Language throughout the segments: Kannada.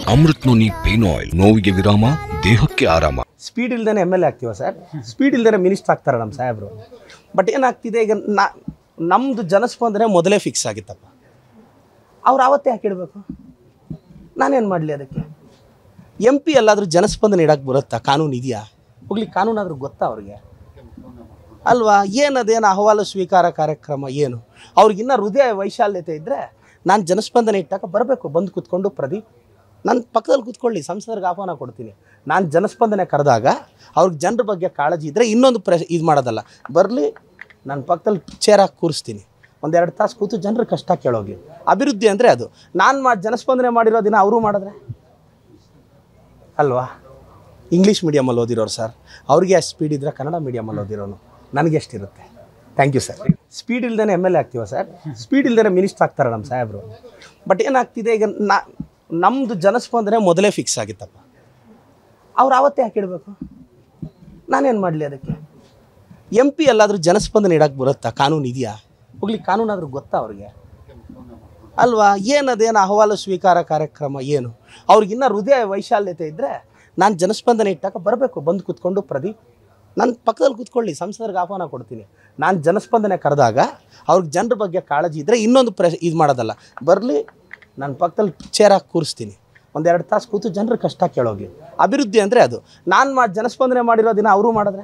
ಅಮೃತ್ ನೋನಿ ಪೇನ್ ಆಯಿಲ್ ನೋವಿಗೆ ವಿರಾಮ ದೇಹಕ್ಕೆ ಆರಾಮ ಸ್ಪೀಡ್ ಇಲ್ದೇನೆ ಎಮ್ ಎಲ್ ಎ ಆಗ್ತೀವ ಸರ್ ಸ್ಪೀಡ್ ಇಲ್ದೇನೆ ಮಿನಿಸ್ಟರ್ ಆಗ್ತಾರೆ ನಮ್ಮ ಸಾಹೇಬರು ಬಟ್ ಏನಾಗ್ತಿದೆ ಈಗ ನಾ ನಮ್ಮದು ಜನಸ್ಪಂದನೆ ಮೊದಲೇ ಫಿಕ್ಸ್ ಆಗಿತ್ತಪ್ಪ ಅವ್ರು ಆವತ್ತೇ ಹಾಕಿಡ್ಬೇಕು ನಾನೇನು ಮಾಡಲಿ ಅದಕ್ಕೆ ಎಂ ಪಿ ಎಲ್ಲಾದರೂ ಜನಸ್ಪಂದನೆ ಇಡಕ್ಕೆ ಬರುತ್ತಾ ಕಾನೂನು ಇದೆಯಾ ಹೋಗ್ಲಿ ಕಾನೂನಾದರೂ ಗೊತ್ತಾ ಅವ್ರಿಗೆ ಅಲ್ವಾ ಏನದೇನು ಅಹವಾಲು ಸ್ವೀಕಾರ ಕಾರ್ಯಕ್ರಮ ಏನು ಅವ್ರಿಗಿನ್ನ ಹೃದಯ ವೈಶಾಲ್ಯತೆ ಇದ್ದರೆ ನಾನು ಜನಸ್ಪಂದನೆ ಇಟ್ಟಾಗ ಬರಬೇಕು ಬಂದು ಕೂತ್ಕೊಂಡು ಪ್ರದೀಪ್ ನನ್ನ ಪಕ್ಕದಲ್ಲಿ ಕೂತ್ಕೊಳ್ಳಿ ಸಂಸದರಿಗೆ ಆಹ್ವಾನ ಕೊಡ್ತೀನಿ ನಾನು ಜನಸ್ಪಂದನೆ ಕರೆದಾಗ ಅವ್ರಿಗೆ ಜನರ ಬಗ್ಗೆ ಕಾಳಜಿ ಇದ್ದರೆ ಇನ್ನೊಂದು ಪ್ರೆ ಇದು ಮಾಡೋದಲ್ಲ ಬರಲಿ ನನ್ನ ಪಕ್ಕದಲ್ಲಿ ಚೇರ್ ಹಾಕಿ ಕೂರಿಸ್ತೀನಿ ಒಂದೆರಡು ತಾಸು ಕೂತು ಜನರ ಕಷ್ಟ ಕೇಳೋಗಿ ಅಭಿವೃದ್ಧಿ ಅಂದರೆ ಅದು ನಾನು ಮಾಡಿ ಜನಸ್ಪಂದನೆ ಮಾಡಿರೋ ದಿನ ಅವರು ಮಾಡಿದ್ರೆ ಅಲ್ವಾ ಇಂಗ್ಲೀಷ್ ಮೀಡಿಯಮಲ್ಲಿ ಓದಿರೋರು ಸರ್ ಅವ್ರಿಗೆ ಅಷ್ಟು ಸ್ಪೀಡ್ ಇದ್ದರೆ ಕನ್ನಡ ಮೀಡಿಯಮಲ್ಲಿ ಓದಿರೋನು ನನಗೆ ಎಷ್ಟಿರುತ್ತೆ ಥ್ಯಾಂಕ್ ಯು ಸರ್ ಸ್ಪೀಡ್ ಇಲ್ದೇನೆ ಎಮ್ ಎಲ್ ಎ ಆಗ್ತೀವ ಸರ್ ಸ್ಪೀಡ್ ಇಲ್ದೇನೆ ಮಿನಿಸ್ಟರ್ ಆಗ್ತಾರೆ ನಮ್ಮ ಸಾಹೇಬರು ಬಟ್ ಏನಾಗ್ತಿದೆ ಈಗ ನಾ ನಮ್ಮದು ಜನಸ್ಪಂದನೆ ಮೊದಲೇ ಫಿಕ್ಸ್ ಆಗಿತ್ತಪ್ಪ ಅವ್ರು ಆವತ್ತೇ ಹಾಕಿಡ್ಬೇಕು ನಾನೇನು ಮಾಡಲಿ ಅದಕ್ಕೆ ಎಂ ಪಿ ಎಲ್ಲಾದರೂ ಜನಸ್ಪಂದನೆ ಇಡಕ್ಕೆ ಬರುತ್ತಾ ಕಾನೂನು ಇದೆಯಾ ಹೋಗ್ಲಿ ಕಾನೂನಾದರೂ ಗೊತ್ತಾ ಅವ್ರಿಗೆ ಅಲ್ವಾ ಏನದೇನು ಅಹವಾಲು ಸ್ವೀಕಾರ ಕಾರ್ಯಕ್ರಮ ಏನು ಅವ್ರಿಗಿನ್ನ ಹೃದಯ ವೈಶಾಲ್ಯತೆ ಇದ್ದರೆ ನಾನು ಜನಸ್ಪಂದನೆ ಇಟ್ಟಾಗ ಬರಬೇಕು ಬಂದು ಕೂತ್ಕೊಂಡು ಪ್ರದೀಪ್ ನನ್ನ ಪಕ್ಕದಲ್ಲಿ ಕೂತ್ಕೊಳ್ಳಿ ಸಂಸದರಿಗೆ ಆಹ್ವಾನ ಕೊಡ್ತೀನಿ ನಾನು ಜನಸ್ಪಂದನೆ ಕರೆದಾಗ ಅವ್ರಿಗೆ ಜನರ ಬಗ್ಗೆ ಕಾಳಜಿ ಇದ್ದರೆ ಇನ್ನೊಂದು ಪ್ರೆ ಇದು ಮಾಡೋದಲ್ಲ ಬರಲಿ ನನ್ನ ಪಕ್ಕದಲ್ಲಿ ಚೇರ್ ಹಾಕಿ ಕೂರಿಸ್ತೀನಿ ಒಂದೆರಡು ತಾಸು ಕೂತು ಜನರ ಕಷ್ಟ ಕೇಳೋಗಿ ಅಭಿವೃದ್ಧಿ ಅಂದರೆ ಅದು ನಾನು ಮಾಡಿ ಜನಸ್ಪಂದನೆ ಮಾಡಿರೋ ದಿನ ಅವರು ಮಾಡಿದ್ರೆ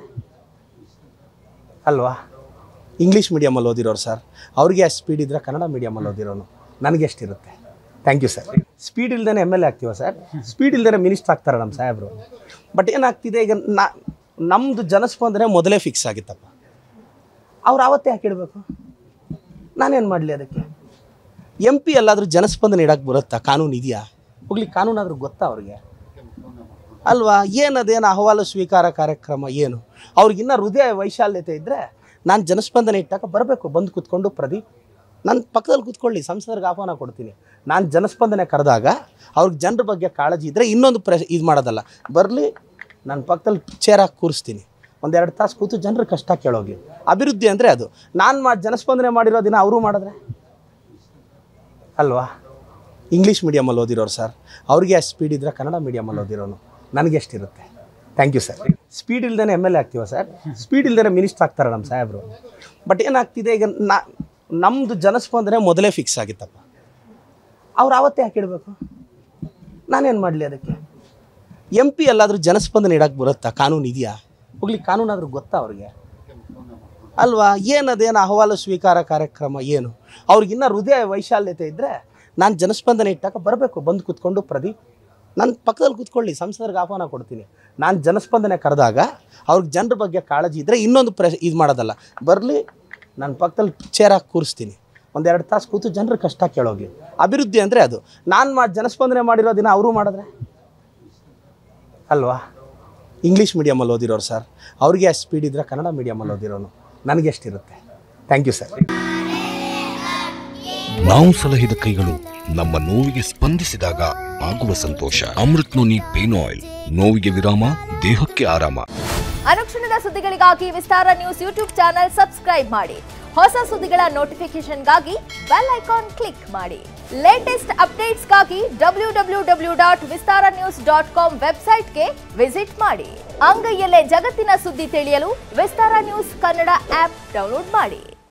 ಅಲ್ವಾ ಇಂಗ್ಲೀಷ್ ಮೀಡಿಯಮಲ್ಲಿ ಓದಿರೋರು ಸರ್ ಅವ್ರಿಗೆ ಅಷ್ಟು ಸ್ಪೀಡ್ ಇದ್ದರೆ ಕನ್ನಡ ಮೀಡಿಯಮಲ್ಲಿ ಓದಿರೋನು ನನಗೆ ಎಷ್ಟಿರುತ್ತೆ ಥ್ಯಾಂಕ್ ಯು ಸರ್ ಸ್ಪೀಡ್ ಇಲ್ದೇನೆ ಎಮ್ ಎಲ್ ಎ ಆಗ್ತೀವ ಸರ್ ಸ್ಪೀಡ್ ಇಲ್ದೇನೆ ಮಿನಿಸ್ಟರ್ ಆಗ್ತಾರೆ ನಮ್ಮ ಸಾಹೇಬರು ಬಟ್ ಏನಾಗ್ತಿದೆ ಈಗ ನಾ ನಮ್ಮದು ಜನಸ್ಪಂದನೆ ಮೊದಲೇ ಫಿಕ್ಸ್ ಆಗಿತ್ತಪ್ಪ ಅವ್ರು ಆವತ್ತೇ ಹಾಕಿಡ್ಬೇಕು ನಾನೇನು ಮಾಡಲಿ ಅದಕ್ಕೆ ಎಂ ಪಿ ಎಲ್ಲಾದರೂ ಜನಸ್ಪಂದನೆ ಇಡಕ್ಕೆ ಬರುತ್ತಾ ಕಾನೂನು ಇದೆಯಾ ಹೋಗ್ಲಿ ಕಾನೂನಾದರೂ ಗೊತ್ತಾ ಅವ್ರಿಗೆ ಅಲ್ವಾ ಏನದೇನು ಅಹವಾಲು ಸ್ವೀಕಾರ ಕಾರ್ಯಕ್ರಮ ಏನು ಅವ್ರಿಗಿನ್ನ ಹೃದಯ ವೈಶಾಲ್ಯತೆ ಇದ್ದರೆ ನಾನು ಜನಸ್ಪಂದನೆ ಇಟ್ಟಾಗ ಬರಬೇಕು ಬಂದು ಕೂತ್ಕೊಂಡು ಪ್ರದೀಪ್ ನನ್ನ ಪಕ್ಕದಲ್ಲಿ ಕೂತ್ಕೊಳ್ಳಿ ಸಂಸದರಿಗೆ ಆಹ್ವಾನ ಕೊಡ್ತೀನಿ ನಾನು ಜನಸ್ಪಂದನೆ ಕರೆದಾಗ ಅವ್ರಿಗೆ ಜನರ ಬಗ್ಗೆ ಕಾಳಜಿ ಇದ್ದರೆ ಇನ್ನೊಂದು ಪ್ರೆ ಇದು ಮಾಡೋದಲ್ಲ ಬರಲಿ ನನ್ನ ಪಕ್ಕದಲ್ಲಿ ಚೇರ್ ಹಾಕಿ ಕೂರಿಸ್ತೀನಿ ಒಂದೆರಡು ತಾಸು ಕೂತು ಜನರ ಕಷ್ಟ ಕೇಳೋಗಿ ಅಭಿವೃದ್ಧಿ ಅಂದರೆ ಅದು ನಾನು ಮಾಡಿ ಜನಸ್ಪಂದನೆ ಮಾಡಿರೋ ದಿನ ಅವರು ಮಾಡಿದ್ರೆ ಅಲ್ವಾ ಇಂಗ್ಲೀಷ್ ಮೀಡಿಯಮಲ್ಲಿ ಓದಿರೋರು ಸರ್ ಅವ್ರಿಗೆ ಅಷ್ಟು ಸ್ಪೀಡ್ ಇದ್ದರೆ ಕನ್ನಡ ಮೀಡಿಯಮಲ್ಲಿ ಓದಿರೋನು ನನಗೆ ಎಷ್ಟಿರುತ್ತೆ ಥ್ಯಾಂಕ್ ಯು ಸರ್ ಸ್ಪೀಡ್ ಇಲ್ದೇನೆ ಎಮ್ ಎಲ್ ಎ ಆಗ್ತೀವ ಸರ್ ಸ್ಪೀಡ್ ಇಲ್ದೇನೆ ಮಿನಿಸ್ಟರ್ ಆಗ್ತಾರೆ ನಮ್ಮ ಸಾಹೇಬರು ಬಟ್ ಏನಾಗ್ತಿದೆ ಈಗ ನಾ ನಮ್ಮದು ಜನಸ್ಪಂದನೆ ಮೊದಲೇ ಫಿಕ್ಸ್ ಆಗಿತ್ತಪ್ಪ ಅವ್ರು ಆವತ್ತೇ ಹಾಕಿಡ್ಬೇಕು ನಾನೇನು ಮಾಡಲಿ ಅದಕ್ಕೆ ಎಂ ಪಿ ಎಲ್ಲಾದರೂ ಜನಸ್ಪಂದನೆ ಇಡಕ್ಕೆ ಬರುತ್ತಾ ಕಾನೂನು ಇದೆಯಾ ಹೋಗ್ಲಿ ಕಾನೂನಾದರೂ ಗೊತ್ತಾ ಅವ್ರಿಗೆ ಅಲ್ವಾ ಏನದೇನು ಅಹವಾಲು ಸ್ವೀಕಾರ ಕಾರ್ಯಕ್ರಮ ಏನು ಅವ್ರಿಗಿನ್ನ ಹೃದಯ ವೈಶಾಲ್ಯತೆ ಇದ್ದರೆ ನಾನು ಜನಸ್ಪಂದನೆ ಇಟ್ಟಾಗ ಬರಬೇಕು ಬಂದು ಕೂತ್ಕೊಂಡು ಪ್ರದೀಪ್ ನನ್ನ ಪಕ್ಕದಲ್ಲಿ ಕೂತ್ಕೊಳ್ಳಿ ಸಂಸದರಿಗೆ ಆಹ್ವಾನ ಕೊಡ್ತೀನಿ ನಾನು ಜನಸ್ಪಂದನೆ ಕರೆದಾಗ ಅವ್ರಿಗೆ ಜನರ ಬಗ್ಗೆ ಕಾಳಜಿ ಇದ್ದರೆ ಇನ್ನೊಂದು ಪ್ರೆ ಇದು ಮಾಡೋದಲ್ಲ ಬರಲಿ ನನ್ನ ಪಕ್ಕದಲ್ಲಿ ಚೇರ್ ಹಾಕಿ ಕೂರಿಸ್ತೀನಿ ಒಂದೆರಡು ತಾಸು ಕೂತು ಜನರ ಕಷ್ಟ ಕೇಳೋಗಿ ಅಭಿವೃದ್ಧಿ ಅಂದರೆ ಅದು ನಾನು ಮಾಡಿ ಜನಸ್ಪಂದನೆ ಮಾಡಿರೋ ದಿನ ಅವರು ಮಾಡಿದ್ರೆ ಅಲ್ವಾ ಇಂಗ್ಲೀಷ್ ಮೀಡಿಯಮಲ್ಲಿ ಓದಿರೋರು ಸರ್ ಅವ್ರಿಗೆ ಅಷ್ಟು ಸ್ಪೀಡ್ ಇದ್ದರೆ ಕನ್ನಡ ಮೀಡಿಯಮಲ್ಲಿ ಓದಿರೋನು ನನಗೆ ಎಷ್ಟಿರುತ್ತೆ ಥ್ಯಾಂಕ್ ಯು ಸರ್ ನಾವು ಸಲಹಿದ ಕೈಗಳು ನಮ್ಮ ನೋವಿಗೆ ಸ್ಪಂದಿಸಿದಾಗ ಆಗುವ ಸಂತೋಷ ಅಮೃತ್ ನೋನಿ ಪೇನ್ ಆಯಿಲ್ ನೋವಿಗೆ ವಿರಾಮ ದೇಹಕ್ಕೆ ಆರಾಮ ಅನುಕ್ಷಣದ ಸುದ್ದಿಗಳಿಗಾಗಿ Vistara news YouTube channel subscribe ಮಾಡಿ ಹೊಸ ಸುದ್ದಿಗಳ ನೋಟಿಫಿಕೇಶನ್ಗಾಗಿ ಬೆಲ್ ಐಕಾನ್ ಕ್ಲಿಕ್ ಮಾಡಿ ಲೇಟೆಸ್ಟ್ ಅಪ್ಡೇಟ್ಸ್ಗಾಗಿ W W W dot Vistara news dot com ವೆಬ್ಸೈಟ್ಗೆ ವಿಸಿಟ್ ಮಾಡಿ ಅಂಗೈಯಲ್ಲೇ ಜಗತ್ತಿನ ಸುದ್ದಿ ತಿಳಿಯಲು Vistara news Kannada app download ಮಾಡಿ